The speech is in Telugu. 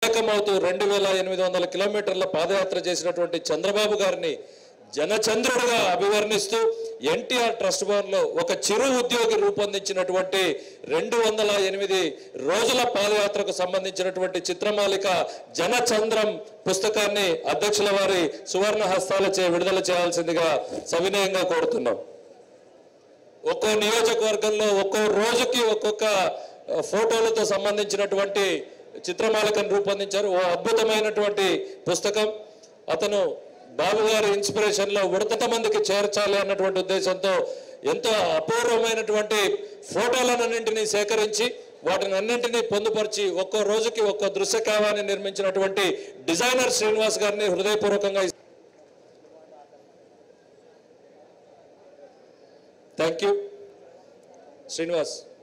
ఏకమవుతూ రెండు వేల ఎనిమిది వందల కిలోమీటర్ల పాదయాత్ర చేసినటువంటి చంద్రబాబు గారిని జనచంద్రుడిగా అభివర్ణిస్తూ ఎన్టీఆర్ ట్రస్ట్ భవన్లో ఒక చిరు ఉద్యోగి రూపొందించినటువంటి రెండు వందల ఎనిమిది రోజుల పాదయాత్రకు సంబంధించినటువంటి చిత్రమాలిక జనచంద్రం పుస్తకాన్ని అధ్యక్షుల వారి సువర్ణ హస్తాలచే విడుదల చేయాల్సిందిగా సవినయంగా కోరుతున్నాం ఒక్కో నియోజకవర్గంలో ఒక్కో రోజుకి ఒక్కొక్క ఆ, ఫోటోలతో సంబంధించినటువంటి చిత్రమాలికను రూపొందించారు ఓ అద్భుతమైనటువంటి పుస్తకం అతను బాబు గారి ఇన్స్పిరేషన్ లో ఉడతట మందికి చేర్చాలి అన్నటువంటి ఉద్దేశంతో ఎంతో అపూర్వమైనటువంటి ఫోటోలన్నింటినీ సేకరించి వాటిని అన్నింటినీ పొందుపరిచి ఒక్కో రోజుకి ఒక్కో దృశ్య కావాన్ని నిర్మించినటువంటి డిజైనర్ శ్రీనివాస్ గారిని హృదయపూర్వకంగా థ్యాంక్ యూ శ్రీనివాస్